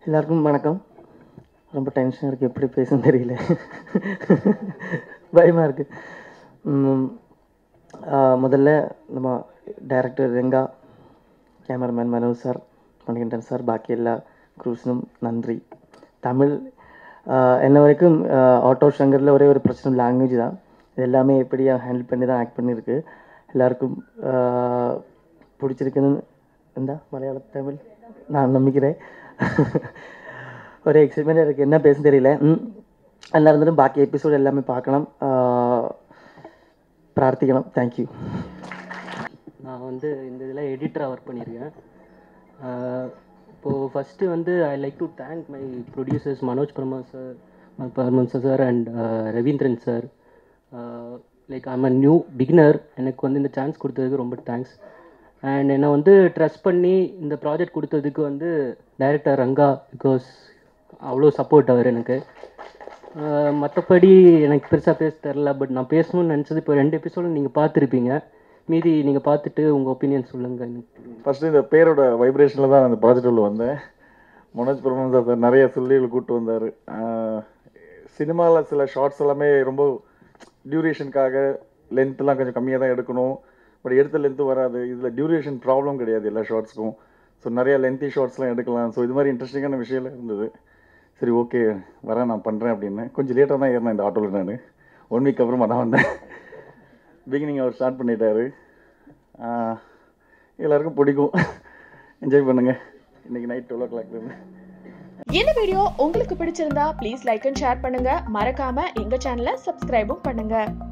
எல்லாருக்கும் வணக்கம் ரொம்ப டென்ஷனாக இருக்குது எப்படி பேசுன்னு தெரியல பயமாக இருக்குது முதல்ல நம்ம director Ranga cameraman Manoj sir Manikandan sir பாக்கி எல்லா க்ரூஸ்னும் நன்றி தமிழ் ஆஹ் என்ன வரைக்கும் ஆட்டோ ஷங்கரில் ஒரே ஒரு பிரச்சனை லாங்குவேஜ் தான் இது எல்லாமே எப்படியா ஹேண்டில் பண்ணி தான் ஆக்ட் பண்ணியிருக்கு எல்லாருக்கும் ஆஹ் பிடிச்சிருக்குன்னு എന്താ മലയാള തമിഴ് நான் நம்பிக்கிறேன் ஒரே எக்ஸைட்மெண்ட் எனக்கு என்ன பேச தெரியல ம் நல்லா இருந்தாலும் பாக்கி எபிசோட் எல்லாமே பார்க்கலாம் ஆஹ் பிரார்த்திக்கலாம் தேங்க்யூ நான் வந்து இந்த இதில் எடிட்டராக ஒர்க் பண்ணியிருக்கேன் ஆஹ் இப்போது ஃபஸ்ட்டு வந்து I like to thank my producers Manoj Barma sir Barman sir and Raveendran sir like I'm a new beginner எனக்கு வந்து இந்த சான்ஸ் கொடுத்ததுக்கு ரொம்ப தேங்க்ஸ் அண்ட் என்னை வந்து ட்ரஸ்ட் பண்ணி இந்த ப்ராஜெக்ட் கொடுத்ததுக்கு வந்து டைரக்டர் ரங்கா பிகாஸ் அவ்வளோ சப்போர்ட் அவர் எனக்கு மற்றபடி எனக்கு பெருசாக பேச தெரில பட் நான் பேசணும்னு நினச்சது இப்போ ரெண்டு எபிசோடு நீங்கள் பார்த்துருப்பீங்க மீதி நீங்கள் பார்த்துட்டு உங்கள் ஒப்பீனியன் சொல்லுங்கள் எனக்கு ஃபஸ்ட்டு இந்த பேரோட வைப்ரேஷனில் தான் அந்த ப்ராஜெக்ட் உள்ள வந்தேன் மனோஜ் பிரமன் சார் சார் நிறைய சொல்லிகள் கூப்பிட்டு வந்தார் சினிமாவில் சில ஷார்ட்ஸ் எல்லாமே ரொம்ப டியூரேஷனுக்காக லென்த்லாம் கொஞ்சம் கம்மியாக தான் எடுக்கணும் பட் எடுத்த லென்த்து வராது இதில் டியூரேஷன் ப்ராப்ளம் கிடையாது எல்லா ஷார்ட்ஸ்க்கும் ஸோ நிறைய லென்த்தி ஷார்ட்ஸ்லாம் எடுக்கலாம் ஸோ இது மாதிரி இன்ட்ரெஸ்டிங்கான விஷயம் இருந்தது சரி ஓகே வரேன் நான் பண்ணுறேன் அப்படின்னு கொஞ்சம் லேட்டாக தான் ஏறினேன் இந்த ஆட்டோவில் நான் ஒன் வீக் அப்புறமா தான் வந்தேன் பிகினிங் அவர் ஸ்டார்ட் பண்ணிட்டாரு ஆஹ் எல்லாருக்கும் பிடிக்கும் என்ஜாய் பண்ணுங்க இன்னைக்கு நைட் டுவெல் ஓ கிளாக்லேருந்து இந்த வீடியோ உங்களுக்கு பிடிச்சிருந்தா ப்ளீஸ் லைக் அண்ட் ஷேர் பண்ணுங்க மறக்காம எங்க சேனலை சப்ஸ்கிரைபும் பண்ணுங்க